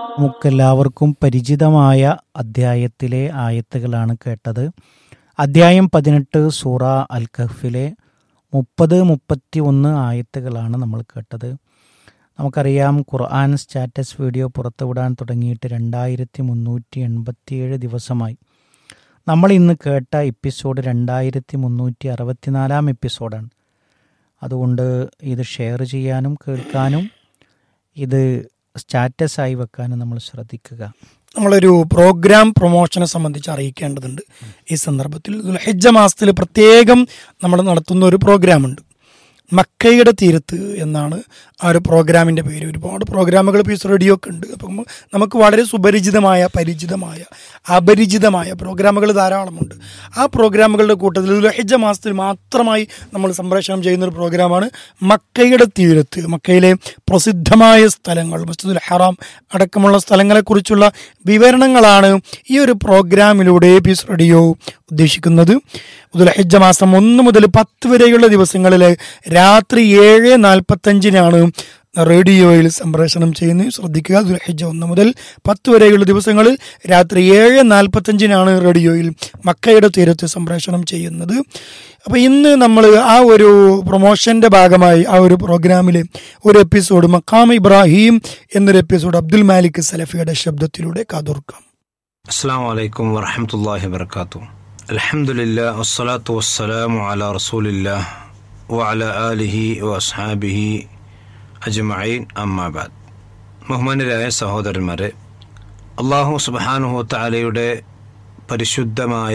നമുക്കെല്ലാവർക്കും പരിചിതമായ അദ്ധ്യായത്തിലെ ആയത്തുകളാണ് കേട്ടത് അദ്ധ്യായം പതിനെട്ട് സൂറ അൽ കഹ്ഫിലെ മുപ്പത് മുപ്പത്തി ഒന്ന് ആയത്തുകളാണ് നമ്മൾ കേട്ടത് നമുക്കറിയാം ഖുർആൻ സ്റ്റാറ്റസ് വീഡിയോ പുറത്തുവിടാൻ തുടങ്ങിയിട്ട് രണ്ടായിരത്തി മുന്നൂറ്റി എൺപത്തിയേഴ് ദിവസമായി നമ്മൾ ഇന്ന് കേട്ട എപ്പിസോഡ് രണ്ടായിരത്തി മുന്നൂറ്റി അറുപത്തിനാലാം എപ്പിസോഡാണ് അതുകൊണ്ട് ഇത് ഷെയർ ചെയ്യാനും കേൾക്കാനും ഇത് സ്റ്റാറ്റസായി വെക്കാനും നമ്മൾ ശ്രദ്ധിക്കുക നമ്മളൊരു പ്രോഗ്രാം പ്രൊമോഷനെ സംബന്ധിച്ച് അറിയിക്കേണ്ടതുണ്ട് ഈ സന്ദർഭത്തിൽ ഹെജ്ജ മാസത്തിൽ പ്രത്യേകം നമ്മൾ നടത്തുന്ന ഒരു പ്രോഗ്രാമുണ്ട് മക്കയുടെ തീരത്ത് എന്നാണ് ആ ഒരു പ്രോഗ്രാമിൻ്റെ പേര് ഒരുപാട് പ്രോഗ്രാമുകൾ പീസ് റേഡിയോ ഒക്കെ ഉണ്ട് അപ്പം നമുക്ക് വളരെ സുപരിചിതമായ പരിചിതമായ അപരിചിതമായ പ്രോഗ്രാമുകൾ ധാരാളമുണ്ട് ആ പ്രോഗ്രാമുകളുടെ കൂട്ടത്തിൽ ഹെജ്ജ മാസത്തിൽ മാത്രമായി നമ്മൾ സംപ്രേഷണം ചെയ്യുന്ന ഒരു പ്രോഗ്രാമാണ് മക്കയുടെ തീരത്ത് മക്കയിലെ പ്രസിദ്ധമായ സ്ഥലങ്ങൾ മസ്ജിദുൽ ഹറാം അടക്കമുള്ള സ്ഥലങ്ങളെക്കുറിച്ചുള്ള വിവരണങ്ങളാണ് ഈ ഒരു പ്രോഗ്രാമിലൂടെ പീസ് റേഡിയോ ഉദ്ദേശിക്കുന്നത് ഉദുലഹിജ മാസം ഒന്ന് മുതൽ പത്ത് വരെയുള്ള ദിവസങ്ങളിൽ രാത്രി ഏഴ് നാൽപ്പത്തഞ്ചിനാണ് റേഡിയോയിൽ സംപ്രേഷണം ചെയ്യുന്നത് ശ്രദ്ധിക്കുക ദുൽഹിജ ഒന്ന് മുതൽ പത്ത് വരെയുള്ള ദിവസങ്ങളിൽ രാത്രി ഏഴ് നാൽപ്പത്തഞ്ചിനാണ് റേഡിയോയിൽ മക്കയുടെ തീരത്ത് സംപ്രേഷണം ചെയ്യുന്നത് അപ്പോൾ ഇന്ന് നമ്മൾ ആ ഒരു പ്രൊമോഷന്റെ ഭാഗമായി ആ ഒരു പ്രോഗ്രാമിലെ ഒരു എപ്പിസോഡ് മക്കാം ഇബ്രാഹിം എന്നൊരു എപ്പിസോഡ് അബ്ദുൽ മാലിക് സലഫിയുടെ ശബ്ദത്തിലൂടെ കാതോർക്കാം അസ്സാം വലൈക്കും വറഹമത്തല്ലാഹി വർക്കാത്തു അലഹമുല്ല വസ്സലാത്തു വസ്സലാമു അല റസൂലില്ലാ വഅല ആലിഹി വസ്ഹാബിഹി അജ്മഈൻ അമ്മാബാദ് ബഹുമാനരായ സഹോദരന്മാരെ അള്ളാഹു സുബാനുഹു താലയുടെ പരിശുദ്ധമായ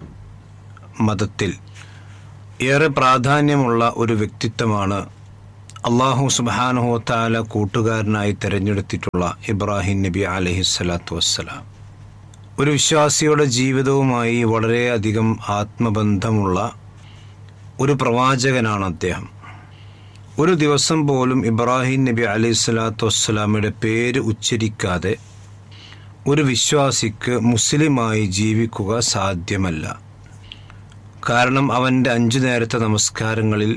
മതത്തിൽ ഏറെ പ്രാധാന്യമുള്ള ഒരു വ്യക്തിത്വമാണ് അള്ളാഹു സുബാനുഹു താല കൂട്ടുകാരനായി തിരഞ്ഞെടുത്തിട്ടുള്ള ഇബ്രാഹിം നബി അലഹിസ്സലാത്തു വസ്സലാം ഒരു വിശ്വാസിയുടെ ജീവിതവുമായി വളരെയധികം ആത്മബന്ധമുള്ള ഒരു പ്രവാചകനാണ് അദ്ദേഹം ഒരു ദിവസം പോലും ഇബ്രാഹിം നബി അലൈഹി സ്വലാത്തു വസ്സലാമയുടെ പേര് ഉച്ചരിക്കാതെ ഒരു വിശ്വാസിക്ക് മുസ്ലിമായി ജീവിക്കുക സാധ്യമല്ല കാരണം അവൻ്റെ അഞ്ചു നേരത്തെ നമസ്കാരങ്ങളിൽ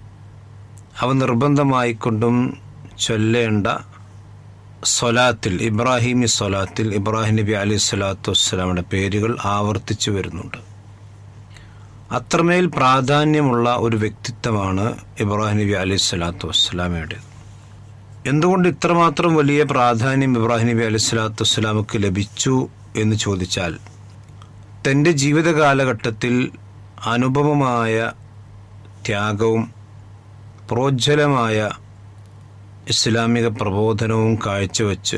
അവ നിർബന്ധമായിക്കൊണ്ടും ചൊല്ലേണ്ട സ്വലാത്തിൽ ഇബ്രാഹിമി സ്വലാത്തിൽ ഇബ്രാഹിം നബി അലൈഹി സ്വലാത്തു വസ്സലാമയുടെ പേരുകൾ ആവർത്തിച്ചു വരുന്നുണ്ട് അത്രമേൽ പ്രാധാന്യമുള്ള ഒരു വ്യക്തിത്വമാണ് ഇബ്രാഹിം നബി അലൈഹി സ്വലാത്തു വസ്സലാമയുടെ എന്തുകൊണ്ട് ഇത്രമാത്രം വലിയ പ്രാധാന്യം ഇബ്രാഹിം നബി അലൈഹി സ്വലാത്തു വസ്സലാമക്ക് ലഭിച്ചു എന്ന് ചോദിച്ചാൽ തൻ്റെ ജീവിത കാലഘട്ടത്തിൽ അനുപമമായ ത്യാഗവും പ്രോജ്വലമായ ഇസ്ലാമിക പ്രബോധനവും കാഴ്ചവെച്ച്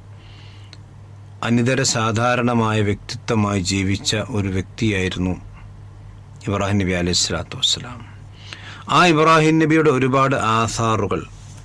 അനിതര സാധാരണമായ വ്യക്തിത്വമായി ജീവിച്ച ഒരു വ്യക്തിയായിരുന്നു ഇബ്രാഹിം നബി അലൈഹി സ്വലാത്തു വസ്സലാം ആ ഇബ്രാഹിം നബിയുടെ ഒരുപാട് ആധാറുകൾ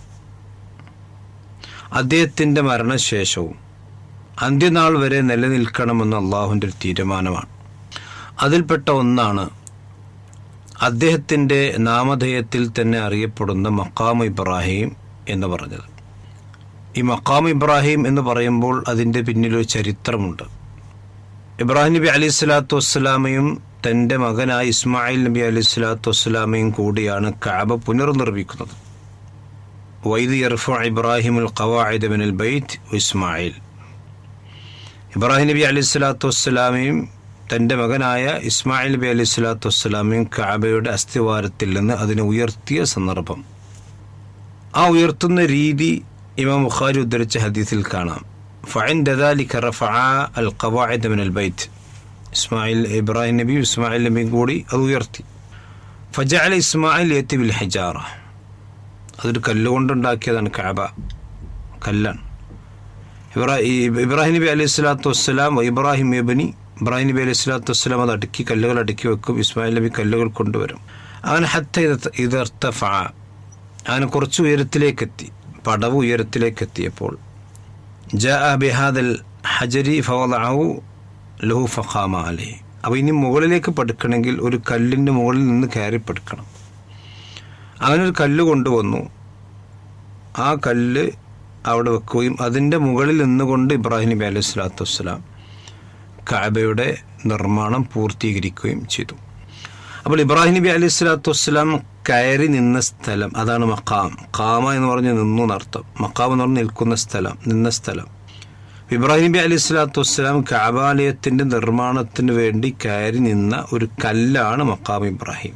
അദ്ദേഹത്തിൻ്റെ മരണശേഷവും അന്ത്യനാൾ വരെ നിലനിൽക്കണമെന്ന് അള്ളാഹുവിൻ്റെ ഒരു തീരുമാനമാണ് അതിൽപ്പെട്ട ഒന്നാണ് അദ്ദേഹത്തിൻ്റെ നാമധേയത്തിൽ തന്നെ അറിയപ്പെടുന്ന മക്കാം ഇബ്രാഹിം എന്ന് പറഞ്ഞത് ഈ മക്കാം ഇബ്രാഹിം എന്ന് പറയുമ്പോൾ അതിൻ്റെ പിന്നിലൊരു ചരിത്രമുണ്ട് ഇബ്രാഹിം നബി അലൈഹി സ്വലാത്തു വസ്സലാമയും തൻ്റെ മകനായ ഇസ്മായിൽ നബി അലൈഹി സ്വലാത്തു വസ്സലാമയും കൂടിയാണ് കാബ പുനർനിർമ്മിക്കുന്നത് വൈദ് യർഫ ഇബ്രാഹിമുൽ ഖവാഇദ് മിനൽ ബൈത്ത് ഇസ്മായിൽ ഇബ്രാഹിം നബി അലൈഹി സ്വലാത്തു വസ്സലാമയും തൻ്റെ മകനായ ഇസ്മായിൽ നബി അലൈഹി സ്വലാത്തു വസ്സലാമയും കാബയുടെ അസ്ഥിവാരത്തിൽ നിന്ന് അതിനെ ഉയർത്തിയ സന്ദർഭം ആ ഉയർത്തുന്ന രീതി ഇമാം ബുഖാരി ഉദ്ധരിച്ച ഹദീസിൽ കാണാം فعند ذلك رفع القواعد من البيت ഇസ്മായിൽ ഇബ്രാഹിം നബി ഇസ്മായിൽ നബിയും കൂടി അത് ഉയർത്തി ഫജാല ഇസ്മായിൽ യത്തി ബിൽ ഹജാറ അതൊരു കല്ലുകൊണ്ടുണ്ടാക്കിയതാണ് കാബ കല്ലാണ് ഇബ്രാഹിം ഇബ്രാഹിം നബി അലൈഹി സ്വലാത്തു വസ്സലാം ഇബ്രാഹിം എബനി ഇബ്രാഹിം നബി അലൈഹി സ്വലാത്തു വസ്സലാം അത് അടുക്കി കല്ലുകൾ അടുക്കി വെക്കും ഇസ്മായിൽ നബി കല്ലുകൾ കൊണ്ടുവരും അങ്ങനെ ഹത്ത ഇതർത്തഫ അങ്ങനെ കുറച്ച് ഉയരത്തിലേക്കെത്തി പടവ് ഉയരത്തിലേക്കെത്തിയപ്പോൾ ജാ ബിഹാദൽ ഹജരി ഫവദഅഹു ലഹു ഫഖാമ അലി അപ്പോൾ ഇനി മുകളിലേക്ക് പടുക്കണമെങ്കിൽ ഒരു കല്ലിൻ്റെ മുകളിൽ നിന്ന് കയറി പടുക്കണം അങ്ങനെ ഒരു കല്ല് കൊണ്ടുവന്നു ആ കല്ല് അവിടെ വെക്കുകയും അതിൻ്റെ മുകളിൽ നിന്നുകൊണ്ട് ഇബ്രാഹിം നബി അലൈഹി സ്വലാത്തു വസ്സലാം കാബയുടെ നിർമ്മാണം പൂർത്തീകരിക്കുകയും ചെയ്തു അപ്പോൾ ഇബ്രാഹിം നബി അലൈഹി സ്വലാത്തു വസ്സലാം കയറി നിന്ന സ്ഥലം അതാണ് മക്കാം കാമ എന്ന് പറഞ്ഞ് നിന്നു എന്നർത്ഥം മക്കാം എന്ന് പറഞ്ഞ് നിൽക്കുന്ന സ്ഥലം നിന്ന സ്ഥലം ഇബ്രാഹിം നബി അലൈഹി സ്വലാത്തു വസ്സലാം കാബാലയത്തിന്റെ നിർമ്മാണത്തിന് വേണ്ടി കയറി നിന്ന ഒരു കല്ലാണ് മക്കാം ഇബ്രാഹിം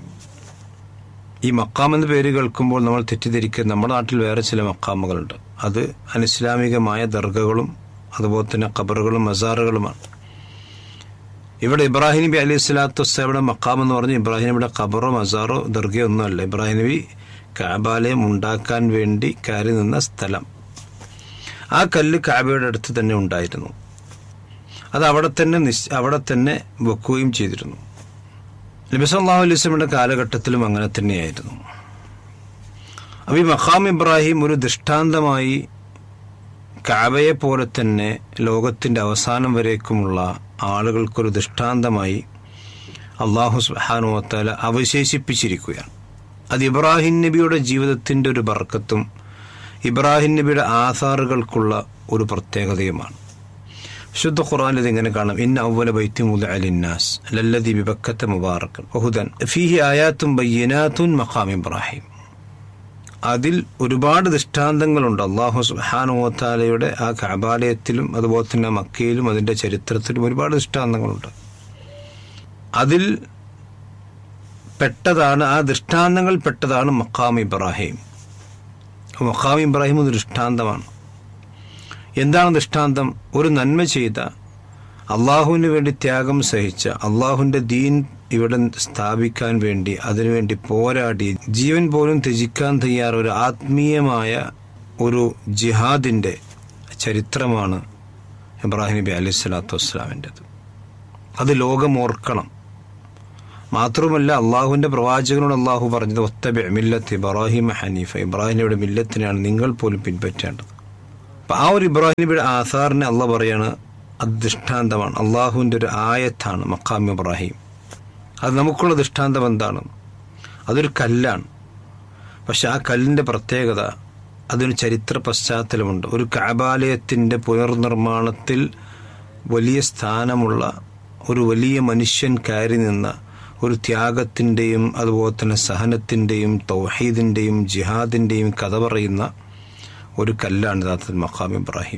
ഈ മക്കാം എന്ന പേര് കേൾക്കുമ്പോൾ നമ്മൾ തെറ്റിദ്ധരിക്കുക നമ്മുടെ നാട്ടിൽ വേറെ ചില മക്കാമുകളുണ്ട് അത് അനിസ്ലാമികമായ ദർഗകളും അതുപോലെ തന്നെ ഖബറുകളും മസാറുകളുമാണ് ഇവിടെ ഇബ്രാഹിം നബി അലൈഹി സ്വലാത്തു വസ്സലാമിയുടെ മക്കാം എന്ന് പറഞ്ഞ് ഇബ്രാഹിം നബിയുടെ ഖബറോ മസാറോ ദർഗയോ ഒന്നുമല്ല ഇബ്രാഹിം നബി കാബാലയം ഉണ്ടാക്കാൻ വേണ്ടി കയറി നിന്ന സ്ഥലം ആ കല്ല് കാബയുടെ അടുത്ത് തന്നെ ഉണ്ടായിരുന്നു അത് അവിടെ തന്നെ നിശ് അവിടെ തന്നെ വെക്കുകയും ചെയ്തിരുന്നു നബി സല്ലല്ലാഹു അലൈഹി വസല്ലമയുടെ കാലഘട്ടത്തിലും അങ്ങനെ തന്നെയായിരുന്നു അപ്പോൾ ഈ മഖാം ഇബ്രാഹിം ഒരു ദൃഷ്ടാന്തമായി കാബയെ പോലെ തന്നെ ലോകത്തിന്റെ അവസാനം വരേക്കുമുള്ള ആളുകൾക്കൊരു ദൃഷ്ടാന്തമായി അള്ളാഹു സുബ്ഹാനഹു അവശേഷിപ്പിച്ചിരിക്കുകയാണ് അത് ഇബ്രാഹിം നബിയുടെ ജീവിതത്തിന്റെ ഒരു ബർക്കത്തും ഇബ്രാഹിം നബിയുടെ ആധാറുകൾക്കുള്ള ഒരു പ്രത്യേകതയുമാണ് ശുദ്ധ ഖുർആൻ ഇതിങ്ങനെ കാണാം ഇന്ന അവല ബൈത്തി മുല അലിന്നാസ് ലല്ലദി ബിബക്കത്തെ മുബാറക്കൻ ബഹുദൻ ഫീഹി ആയാത്തും ബയ്യനാത്തുൻ മഖാം ഇബ്രാഹിം അതിൽ ഒരുപാട് ദൃഷ്ടാന്തങ്ങളുണ്ട് അള്ളാഹു സുഹാനുവത്താലയുടെ ആ കബാലയത്തിലും അതുപോലെ തന്നെ മക്കയിലും അതിന്റെ ചരിത്രത്തിലും ഒരുപാട് ദൃഷ്ടാന്തങ്ങളുണ്ട് അതിൽ പെട്ടതാണ് ആ ദൃഷ്ടാന്തങ്ങൾ പെട്ടതാണ് മക്കാം ഇബ്രാഹിം മക്കാം ഇബ്രാഹിം ഒരു ദൃഷ്ടാന്തമാണ് എന്താണ് ദൃഷ്ടാന്തം ഒരു നന്മ ചെയ്ത അള്ളാഹുവിന് വേണ്ടി ത്യാഗം സഹിച്ച അള്ളാഹുവിന്റെ ദീൻ ഇവിടെ സ്ഥാപിക്കാൻ വേണ്ടി അതിനുവേണ്ടി പോരാടി ജീവൻ പോലും ത്യജിക്കാൻ തയ്യാറ ഒരു ആത്മീയമായ ഒരു ജിഹാദിന്റെ ചരിത്രമാണ് ഇബ്രാഹിം നബി അലൈഹി സ്വലാത്തു വസ്സലാമിൻ്റെത് അത് ലോകം ഓർക്കണം മാത്രമല്ല അള്ളാഹുവിന്റെ പ്രവാചകനോട് അള്ളാഹു പറഞ്ഞത് ഒത്തബി മില്ലത്ത് ഇബ്രാഹിം ഹനീഫ ഇബ്രാഹിമിയുടെ മില്ലത്തിനാണ് നിങ്ങൾ പോലും പിൻപറ്റേണ്ടത് അപ്പൊ ആ ഒരു ഇബ്രാഹിം നബിയുടെ ആധാറിനെ അള്ളാഹ് പറയാണ് അത് ദൃഷ്ടാന്തമാണ് അള്ളാഹുവിന്റെ ഒരു ആയത്താണ് മക്കാം ഇബ്രാഹിം അത് നമുക്കുള്ള ദൃഷ്ടാന്തം എന്താണ് അതൊരു കല്ലാണ് പക്ഷെ ആ കല്ലിന്റെ പ്രത്യേകത അതിന് ചരിത്ര പശ്ചാത്തലമുണ്ട് ഒരു കാബാലയത്തിന്റെ പുനർനിർമ്മാണത്തിൽ വലിയ സ്ഥാനമുള്ള ഒരു വലിയ മനുഷ്യൻ കയറി നിന്ന ഒരു ത്യാഗത്തിൻ്റെയും അതുപോലെ തന്നെ സഹനത്തിൻ്റെയും തൗഹീദിൻ്റെയും ജിഹാദിൻ്റെയും കഥ പറയുന്ന ഒരു കല്ലാണ് യഥാർത്ഥത്തിൽ മഖാം ഇബ്രാഹിം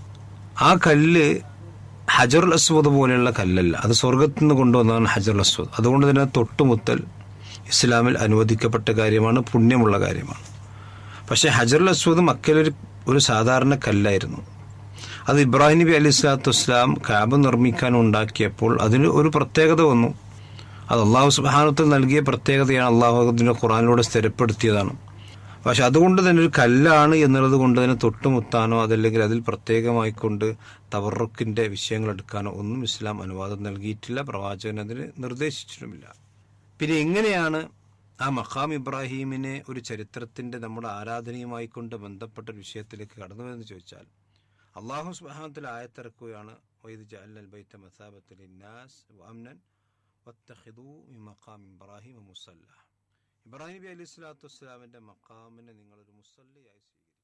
ആ കല്ല് ഹജറുൽ അസ്വദ് പോലെയുള്ള കല്ലല്ല അത് സ്വർഗത്തിൽ നിന്ന് കൊണ്ടുവന്നതാണ് ഹജറുൽ അസ്വദ് അതുകൊണ്ട് തന്നെ തൊട്ടുമുത്തൽ ഇസ്ലാമിൽ അനുവദിക്കപ്പെട്ട കാര്യമാണ് പുണ്യമുള്ള കാര്യമാണ് പക്ഷേ ഹജറുൽ അസ്വദ് മക്കയിലൊരു ഒരു സാധാരണ കല്ലായിരുന്നു അത് ഇബ്രാഹിം നബി അലി സ്വലാത്തു വസ്സലാം കാബ് നിർമ്മിക്കാൻ ഉണ്ടാക്കിയപ്പോൾ അതിന് ഒരു പ്രത്യേകത വന്നു അത് അള്ളാഹു സുബാനത്തിൽ നൽകിയ പ്രത്യേകതയാണ് അള്ളാഹു അതിൻ്റെ ഖുറാനിലൂടെ സ്ഥിരപ്പെടുത്തിയതാണ് പക്ഷെ അതുകൊണ്ട് തന്നെ ഒരു കല്ലാണ് എന്നുള്ളത് കൊണ്ട് തന്നെ തൊട്ടുമുത്താനോ അതല്ലെങ്കിൽ അതിൽ പ്രത്യേകമായിക്കൊണ്ട് തവറുക്കിന്റെ വിഷയങ്ങൾ എടുക്കാനോ ഒന്നും ഇസ്ലാം അനുവാദം നൽകിയിട്ടില്ല പ്രവാചകൻ അതിന് നിർദ്ദേശിച്ചിട്ടുമില്ല പിന്നെ എങ്ങനെയാണ് ആ മഖാം ഇബ്രാഹീമിനെ ഒരു ചരിത്രത്തിന്റെ നമ്മുടെ ആരാധനയുമായി കൊണ്ട് ബന്ധപ്പെട്ട ഒരു വിഷയത്തിലേക്ക് കടന്നുവെന്ന് ചോദിച്ചാൽ അള്ളാഹു സുബാനത്തിൽ ആയത്തിറക്കുകയാണ് വൈദ് ജഅൽനൽ ബൈത മസാബത്തൽ ലിന്നാസ് വഅംനൻ വത്തഖിദൂ മിൻ മഖാം ഇബ്രാഹിം മുസല്ല ഇബ്രാഹിം നബി അലൈഹി സ്വലാത്തു വസ്സലാമിന്റെ മക്കാമിനെ നിങ്ങളൊരു മുസല്ലയായി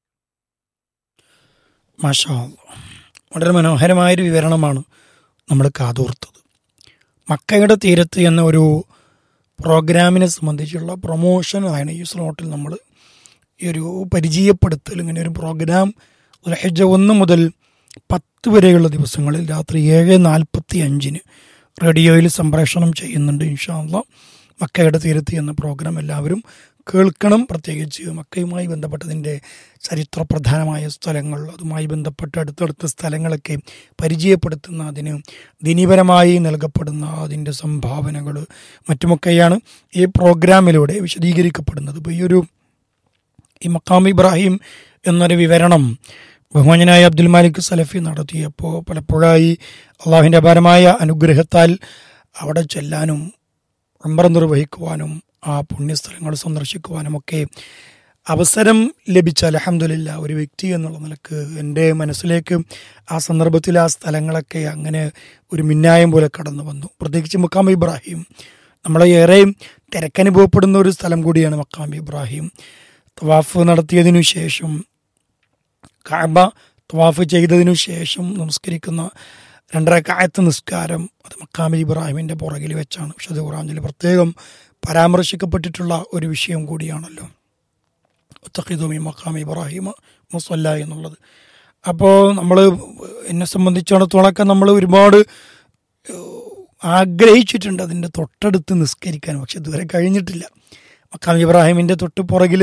സ്വീകരിക്കും മാഷാ അല്ലാ. വളരെ മനോഹരമായൊരു വിവരണമാണ് നമ്മൾ കാതോർത്തത് മക്കയുടെ തീരത്ത് എന്ന ഒരു പ്രോഗ്രാമിനെ സംബന്ധിച്ചുള്ള പ്രൊമോഷനാണ് ഈ സ്ലോട്ടിൽ നമ്മൾ ഈ ഒരു പരിചയപ്പെടുത്തൽ ഇങ്ങനെ ഒരു പ്രോഗ്രാം ഹജ്ജ ഒന്ന് മുതൽ പത്ത് വരെയുള്ള ദിവസങ്ങളിൽ രാത്രി ഏഴ് നാൽപ്പത്തി അഞ്ചിന് റേഡിയോയിൽ സംപ്രേഷണം ചെയ്യുന്നുണ്ട് ഇൻഷാല്ല മക്കയുടെ തീരത്ത് എന്ന പ്രോഗ്രാം എല്ലാവരും കേൾക്കണം പ്രത്യേകിച്ച് മക്കയുമായി ബന്ധപ്പെട്ടതിൻ്റെ ചരിത്രപ്രധാനമായ സ്ഥലങ്ങൾ അതുമായി ബന്ധപ്പെട്ട അടുത്തടുത്ത സ്ഥലങ്ങളൊക്കെ പരിചയപ്പെടുത്തുന്ന അതിന് ദിനീപരമായി നൽകപ്പെടുന്ന അതിൻ്റെ സംഭാവനകൾ മറ്റുമൊക്കെയാണ് ഈ പ്രോഗ്രാമിലൂടെ വിശദീകരിക്കപ്പെടുന്നത് ഇപ്പോൾ ഈ ഒരു ഈ മക്കാം ഇബ്രാഹിം എന്നൊരു വിവരണം ബഹുമാനായ അബ്ദുൽ മാലിക് സലഫി നടത്തിയപ്പോൾ പലപ്പോഴായി അള്ളാഹുവിൻ്റെ അപാരമായ അനുഗ്രഹത്താൽ അവിടെ ചെല്ലാനും ഉംറ നിർവഹിക്കുവാനും ആ പുണ്യസ്ഥലങ്ങൾ സന്ദർശിക്കുവാനുമൊക്കെ അവസരം ലഭിച്ച അലഹമില്ല ഒരു വ്യക്തി എന്നുള്ള നിലക്ക് എൻ്റെ മനസ്സിലേക്ക് ആ സന്ദർഭത്തിൽ ആ സ്ഥലങ്ങളൊക്കെ അങ്ങനെ ഒരു മിന്നായം പോലെ കടന്നു വന്നു പ്രത്യേകിച്ച് മുക്കാം ഇബ്രാഹിം നമ്മളെ ഏറെ തിരക്കനുഭവപ്പെടുന്ന ഒരു സ്ഥലം കൂടിയാണ് മക്കാം ഇബ്രാഹിം തവാഫ് നടത്തിയതിനു ശേഷം കാബ തവാഫ് ചെയ്തതിനു ശേഷം നമസ്കരിക്കുന്ന രണ്ടര കായത്ത് നിസ്കാരം അത് മക്കാമി ഇബ്രാഹിമിൻ്റെ പുറകിൽ വെച്ചാണ് വിശുദ്ധ ഖുറാനിൽ പ്രത്യേകം പരാമർശിക്കപ്പെട്ടിട്ടുള്ള ഒരു വിഷയം കൂടിയാണല്ലോ തഖിദുമി മക്കാം ഇബ്രാഹിം മുസല്ല എന്നുള്ളത് അപ്പോൾ നമ്മൾ എന്നെ സംബന്ധിച്ചിടത്തോളമൊക്കെ നമ്മൾ ഒരുപാട് ഏഹ്, ആഗ്രഹിച്ചിട്ടുണ്ട് അതിൻ്റെ തൊട്ടടുത്ത് നിസ്കരിക്കാൻ പക്ഷെ ഇതുവരെ കഴിഞ്ഞിട്ടില്ല മക്കാം ഇബ്രാഹിമിൻ്റെ തൊട്ട് പുറകിൽ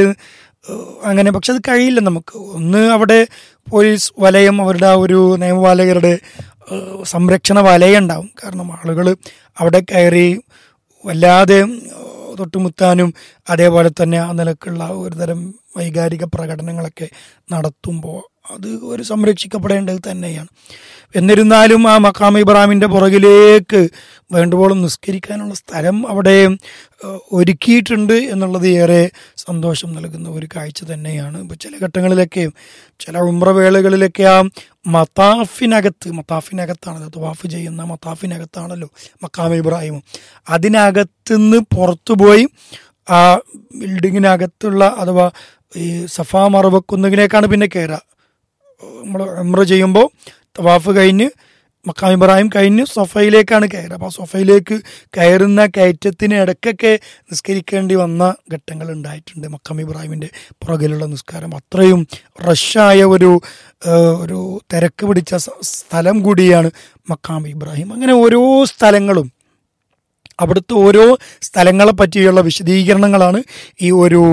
അങ്ങനെ പക്ഷെ അത് കഴിയില്ല നമുക്ക് ഒന്ന് അവിടെ പോലീസ് വലയം അവരുടെ ആ ഒരു നിയമപാലകരുടെ ഏഹ്, സംരക്ഷണ വലയം ഉണ്ടാവും കാരണം ആളുകൾ അവിടെ കയറി വല്ലാതെ ഏഹ്, തൊട്ടുമുത്താനും അതേപോലെ തന്നെ ആ നിലക്കുള്ള ഒരുതരം വൈകാരിക പ്രകടനങ്ങളൊക്കെ നടത്തുമ്പോൾ അത് ഒരു സംരക്ഷിക്കപ്പെടേണ്ടത് തന്നെയാണ് എന്നിരുന്നാലും ആ മക്കാം ഇബ്രാഹിമിൻ്റെ പുറകിലേക്ക് വേണ്ടുവോളം നിസ്കരിക്കാനുള്ള സ്ഥലം അവിടെ ഏഹ്, ഒരുക്കിയിട്ടുണ്ട് എന്നുള്ളത് ഏറെ സന്തോഷം നൽകുന്ന ഒരു കാഴ്ച തന്നെയാണ് ഇപ്പോൾ ചില ഘട്ടങ്ങളിലൊക്കെ ചില ഉമ്രവേളകളിലൊക്കെ ആ മത്താഫിനകത്ത് മത്താഫിനകത്താണ് തവാഫ് ചെയ്യുന്ന മത്താഫിനകത്താണല്ലോ മക്കാം ഇബ്രാഹിമും അതിനകത്തുനിന്ന് പുറത്തുപോയി ആ ബിൽഡിങ്ങിനകത്തുള്ള അഥവാ ഈ സഫാ മറവക്കുന്നതിനേക്കാണ് പിന്നെ കയറുക നമ്മൾ ഉംറ ചെയ്യുമ്പോൾ തവാഫ് കഴിഞ്ഞ് മക്കാം ഇബ്രാഹിം കഴിഞ്ഞ് സൊഫയിലേക്കാണ് കയറുക അപ്പോൾ ആ സൊഫയിലേക്ക് കയറുന്ന കയറ്റത്തിന് ഇടയ്ക്കൊക്കെ നിസ്കരിക്കേണ്ടി വന്ന ഘട്ടങ്ങൾ ഉണ്ടായിട്ടുണ്ട് മക്കാം ഇബ്രാഹിമിൻ്റെ പുറകിലുള്ള നിസ്കാരം അത്രയും റഷായ ഒരു ഏഹ്, ഒരു തിരക്ക് പിടിച്ച സ- സ്ഥലം കൂടിയാണ് മക്കാം ഇബ്രാഹിം അങ്ങനെ ഓരോ സ്ഥലങ്ങളും അവിടുത്തെ ഓരോ സ്ഥലങ്ങളെ പറ്റിയുള്ള വിശദീകരണങ്ങളാണ് ഈ ഒരു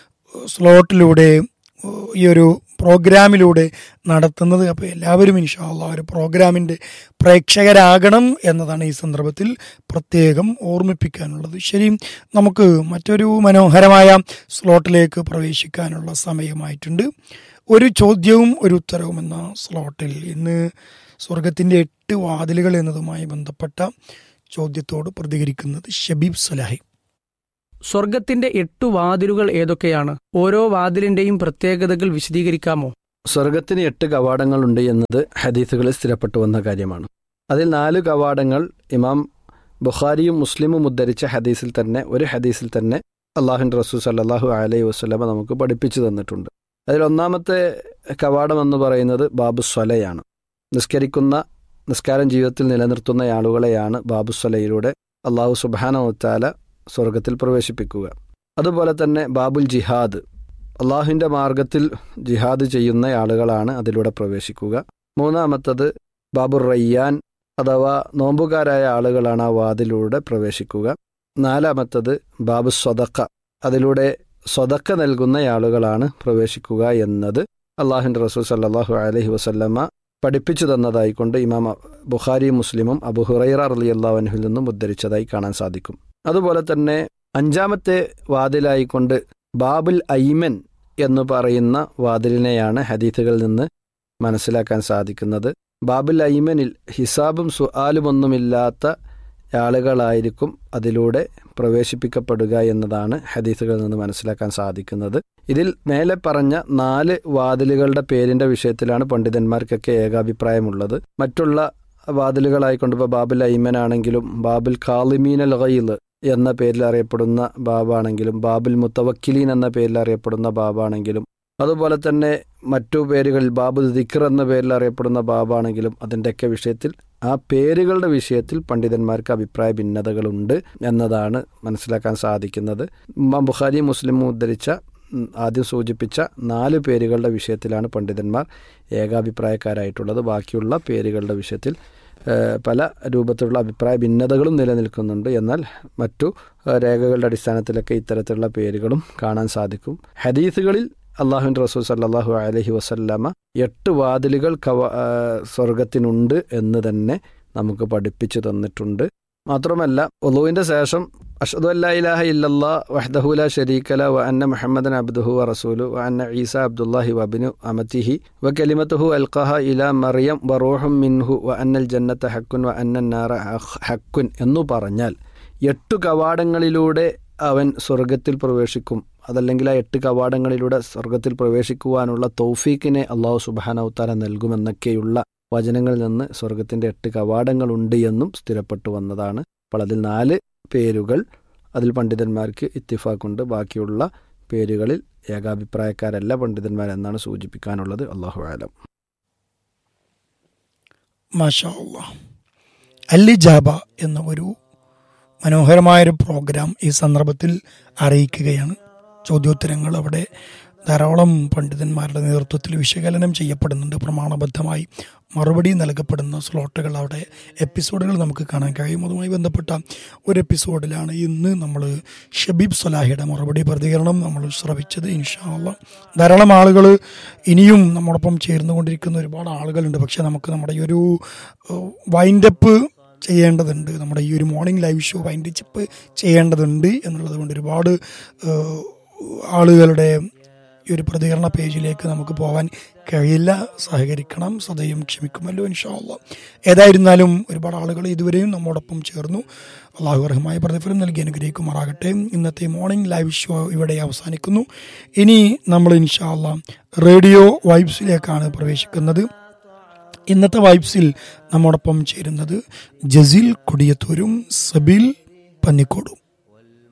സ്ലോട്ടിലൂടെ ഈ ഒരു പ്രോഗ്രാമിലൂടെ നടത്തുന്നത് അപ്പോൾ എല്ലാവരും ഇൻഷാല്ല ഒരു പ്രോഗ്രാമിൻ്റെ പ്രേക്ഷകരാകണം എന്നതാണ് ഈ സന്ദർഭത്തിൽ പ്രത്യേകം ഓർമ്മിപ്പിക്കാനുള്ളത് ശരി നമുക്ക് മറ്റൊരു മനോഹരമായ സ്ലോട്ടിലേക്ക് പ്രവേശിക്കാനുള്ള സമയമായിട്ടുണ്ട് ഒരു ചോദ്യവും ഒരു ഉത്തരവും എന്ന സ്ലോട്ടിൽ ഇന്ന് സ്വർഗത്തിൻ്റെ എട്ട് വാതിലുകൾ എന്നതുമായി ബന്ധപ്പെട്ട ചോദ്യത്തോട് പ്രതികരിക്കുന്നത് ഷബീബ് സലാഹി സ്വർഗത്തിന്റെ എട്ടു വാതിലുകൾ ഏതൊക്കെയാണ് ഓരോ വാതിലിന്റെയും പ്രത്യേകതകൾ വിശദീകരിക്കാമോ സ്വർഗത്തിന് എട്ട് കവാടങ്ങളുണ്ട് എന്നത് ഹദീസുകളിൽ സ്ഥിരപ്പെട്ടു വന്ന കാര്യമാണ് അതിൽ നാല് കവാടങ്ങൾ ഇമാം ബുഖാരിയും മുസ്ലിമും ഉദ്ധരിച്ച ഹദീസിൽ തന്നെ ഒരു ഹദീസിൽ തന്നെ അള്ളാഹുൻ റസൂൽ സല്ലാഹു അലൈഹി വസ്ലമ നമുക്ക് പഠിപ്പിച്ചു തന്നിട്ടുണ്ട് അതിൽ ഒന്നാമത്തെ കവാടം എന്ന് പറയുന്നത് ബാബു സ്വലയാണ് നിസ്കരിക്കുന്ന നിസ്കാരം ജീവിതത്തിൽ നിലനിർത്തുന്ന ആളുകളെയാണ് ബാബു സ്വലയിലൂടെ അള്ളാഹു സുബാന ഒത്താല സ്വർഗത്തിൽ പ്രവേശിപ്പിക്കുക അതുപോലെ തന്നെ ബാബുൽ ജിഹാദ് അള്ളാഹുവിൻ്റെ മാർഗത്തിൽ ജിഹാദ് ചെയ്യുന്ന ആളുകളാണ് അതിലൂടെ പ്രവേശിക്കുക മൂന്നാമത്തത് ബാബുർ റയ്യാൻ അഥവാ നോമ്പുകാരായ ആളുകളാണ് ആ വാതിലൂടെ പ്രവേശിക്കുക നാലാമത്തത് ബാബു സ്വതക്ക അതിലൂടെ സ്വതക്ക നൽകുന്ന ആളുകളാണ് പ്രവേശിക്കുക എന്നത് അള്ളാഹുൻ്റെ റസൂൽ സല്ലാഹു അലഹി വസല്ലമ്മ പഠിപ്പിച്ചു തന്നതായിക്കൊണ്ട് ഇമാം ബുഖാരി മുസ്ലിമും അബു ഹുറൈറ അലി അള്ളാഹുവിൽ നിന്നും ഉദ്ധരിച്ചതായി കാണാൻ സാധിക്കും അതുപോലെ തന്നെ അഞ്ചാമത്തെ വാതിലായിക്കൊണ്ട് ബാബുൽ ഐമൻ എന്ന് പറയുന്ന വാതിലിനെയാണ് ഹദീത്തുകളിൽ നിന്ന് മനസ്സിലാക്കാൻ സാധിക്കുന്നത് ബാബുൽ ഐമനിൽ ഹിസാബും സുആലുമൊന്നുമില്ലാത്ത ആളുകളായിരിക്കും അതിലൂടെ പ്രവേശിപ്പിക്കപ്പെടുക എന്നതാണ് ഹദീസുകളിൽ നിന്ന് മനസ്സിലാക്കാൻ സാധിക്കുന്നത് ഇതിൽ മേലെ പറഞ്ഞ നാല് വാതിലുകളുടെ പേരിന്റെ വിഷയത്തിലാണ് പണ്ഡിതന്മാർക്കൊക്കെ ഏകാഭിപ്രായമുള്ളത് മറ്റുള്ള വാതിലുകളായിക്കൊണ്ട് ഇപ്പോൾ ബാബുൽ ഐമൻ ആണെങ്കിലും ബാബുൽ ഖാലിമീൻ അൽ ഖൈൽ എന്ന പേരിൽ അറിയപ്പെടുന്ന ബാബാണെങ്കിലും ബാബുൽ മുത്തവക്കിലീൻ എന്ന പേരിൽ അറിയപ്പെടുന്ന ബാബാണെങ്കിലും അതുപോലെ തന്നെ മറ്റു പേരുകളിൽ ബാബു ദിഖർ എന്ന പേരിൽ അറിയപ്പെടുന്ന ബാബാണെങ്കിലും അതിൻ്റെയൊക്കെ വിഷയത്തിൽ ആ പേരുകളുടെ വിഷയത്തിൽ പണ്ഡിതന്മാർക്ക് അഭിപ്രായ ഭിന്നതകളുണ്ട് എന്നതാണ് മനസ്സിലാക്കാൻ സാധിക്കുന്നത് ഇമാം ബുഖാരി മുസ്ലിം ഉദ്ധരിച്ച ഉം, ആദ്യം സൂചിപ്പിച്ച നാല് പേരുകളുടെ വിഷയത്തിലാണ് പണ്ഡിതന്മാർ ഏകാഭിപ്രായക്കാരായിട്ടുള്ളത് ബാക്കിയുള്ള പേരുകളുടെ വിഷയത്തിൽ ഏഹ്, പല രൂപത്തിലുള്ള അഭിപ്രായ ഭിന്നതകളും നിലനിൽക്കുന്നുണ്ട് എന്നാൽ മറ്റു ഏഹ്, രേഖകളുടെ അടിസ്ഥാനത്തിലൊക്കെ ഇത്തരത്തിലുള്ള പേരുകളും കാണാൻ സാധിക്കും ഹദീസുകളിൽ അള്ളാഹുൻ റസൂൽ സല്ലാഹു അലഹി വസല്ലമ എട്ട് വാതിലുകൾ കവ ഏഹ്, സ്വർഗത്തിനുണ്ട് എന്ന് തന്നെ നമുക്ക് പഠിപ്പിച്ചു തന്നിട്ടുണ്ട് മാത്രമല്ല ഒലുവിൻ്റെ ശേഷം അഷദു അല്ലാ ഇലാഹ ഇല്ലല്ലാ വഹ്ദഹുല ഷരീക്കല വ അന്ന മുഹമ്മദൻ അബ്ദുഹു വ റസൂലു വ അന്ന ഈസ അബ്ദുല്ലാഹി വബിനു അമത്തിഹി വ കലിമത്തുഹു അൽഖഹ ഇല മറിയം വ റൂഹും മിൻഹു വ അന്നൽ ജന്നത്ത ഹക്കുൻ വ അന്ന നാറ ഹക്കുൻ എന്നു പറഞ്ഞാൽ എട്ടു കവാടങ്ങളിലൂടെ അവൻ സ്വർഗത്തിൽ പ്രവേശിക്കും അതല്ലെങ്കിൽ ആ എട്ട് കവാടങ്ങളിലൂടെ സ്വർഗത്തിൽ പ്രവേശിക്കുവാനുള്ള തൗഫീക്കിനെ അള്ളാഹു സുബാനൗത്താല നൽകുമെന്നൊക്കെയുള്ള വചനങ്ങളിൽ നിന്ന് സ്വർഗത്തിൻ്റെ എട്ട് കവാടങ്ങളുണ്ട് എന്നും സ്ഥിരപ്പെട്ടു വന്നതാണ് അപ്പോൾ അതിൽ നാല് പേരുകൾ അതിൽ പണ്ഡിതന്മാർക്ക് ഇത്തിഫാക്കുണ്ട് ബാക്കിയുള്ള പേരുകളിൽ ഏകാഭിപ്രായക്കാരല്ല പണ്ഡിതന്മാരെന്നാണ് സൂചിപ്പിക്കാനുള്ളത് അള്ളാഹു ആലം മാഷാ അല്ലാഹ്. അല്ലി ജാബ എന്ന ഒരു മനോഹരമായൊരു പ്രോഗ്രാം ഈ സന്ദർഭത്തിൽ അറിയിക്കുകയാണ് ചോദ്യോത്തരങ്ങൾ അവിടെ ധാരാളം പണ്ഡിതന്മാരുടെ നേതൃത്വത്തിൽ വിശകലനം ചെയ്യപ്പെടുന്നുണ്ട് പ്രമാണബദ്ധമായി മറുപടി നൽകപ്പെടുന്ന സ്ലോട്ടുകൾ അവിടെ എപ്പിസോഡുകൾ നമുക്ക് കാണാൻ കഴിയും അതുമായി ബന്ധപ്പെട്ട ഒരു എപ്പിസോഡിലാണ് ഇന്ന് നമ്മൾ ഷബീബ് സലാഹിയുടെ മറുപടി പ്രതികരണം നമ്മൾ ശ്രവിച്ചത് ഇൻഷാല്ല ധാരാളം ആളുകൾ ഇനിയും നമ്മോടൊപ്പം ചേർന്നുകൊണ്ടിരിക്കുന്ന ഒരുപാട് ആളുകളുണ്ട് പക്ഷെ നമുക്ക് നമ്മുടെ ഈ ഒരു വൈൻഡപ്പ് ചെയ്യേണ്ടതുണ്ട് നമ്മുടെ ഈ ഒരു മോർണിംഗ് ലൈവ് ഷോ വൈൻഡ് ചിപ്പ് ചെയ്യേണ്ടതുണ്ട് എന്നുള്ളത് കൊണ്ട് ഒരുപാട് ഏഹ്, ആളുകളുടെ ഈ ഒരു പ്രതികരണ പേജിലേക്ക് നമുക്ക് പോകാൻ കഴിയില്ല സഹകരിക്കണം സദയം ക്ഷമിക്കുമല്ലോ ഇൻഷാല്ല ഏതായിരുന്നാലും ഒരുപാട് ആളുകൾ ഇതുവരെയും നമ്മോടൊപ്പം ചേർന്നു അള്ളാഹു അർഹമായ പ്രതിഫലം നൽകി അനുഗ്രഹിക്കുമാറാകട്ടെ ഇന്നത്തെ മോർണിംഗ് ലൈവ് ഷോ ഇവിടെ അവസാനിക്കുന്നു ഇനി നമ്മൾ ഇൻഷാല്ല റേഡിയോ വൈബ്സിലേക്കാണ് പ്രവേശിക്കുന്നത് ഇന്നത്തെ വൈബ്സിൽ നമ്മോടൊപ്പം ചേരുന്നത് ജസീൽ കൊടിയത്തൂരും സബീൽ പന്നിക്കോടും